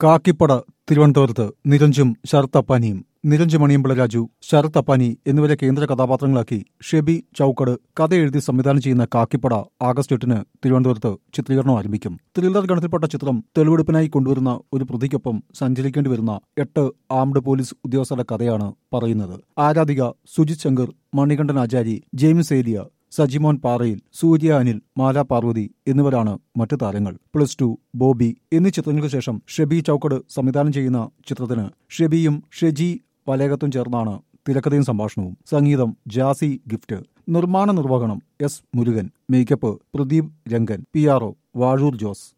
കാക്കിപ്പട തിരുവനന്തപുരത്ത് നിരഞ്ജും ശരത് അപ്പാനിയും നിരഞ്ജ് മണിയമ്പിള രാജു ശരത് അപ്പാനി എന്നിവരെ കേന്ദ്ര കഥാപാത്രങ്ങളാക്കി ഷെബി ചൌക്കട് കഥ എഴുതി സംവിധാനം ചെയ്യുന്ന കാക്കിപ്പട ആഗസ്റ്റ് എട്ടിന് തിരുവനന്തപുരത്ത് ചിത്രീകരണം ആരംഭിക്കും ത്രില്ലർ ഗണത്തിൽപ്പെട്ട ചിത്രം തെളിവെടുപ്പിനായി കൊണ്ടുവരുന്ന ഒരു പ്രതിക്കൊപ്പം സഞ്ചരിക്കേണ്ടി വരുന്ന എട്ട് ആംഡ് പോലീസ് ഉദ്യോഗസ്ഥരുടെ കഥയാണ് പറയുന്നത് ആരാധിക സുജിത് ശങ്കർ മണികണ്ഠൻ ആചാരി ജെയിംസ് ഏലിയ സജിമോൻ പാറയിൽ സൂര്യ അനിൽ മാല പാർവതി എന്നിവരാണ് മറ്റു താരങ്ങൾ പ്ലസ് ടു ബോബി എന്നീ ചിത്രങ്ങൾക്ക് ശേഷം ഷെബി ചൌക്കട് സംവിധാനം ചെയ്യുന്ന ചിത്രത്തിന് ഷെബിയും ഷെജി വലേകത്തും ചേർന്നാണ് തിരക്കഥയും സംഭാഷണവും സംഗീതം ജാസി ഗിഫ്റ്റ് നിർമ്മാണ നിർവഹണം S Murugan makeup Pradeep Rangan P R O Vazhoor Jose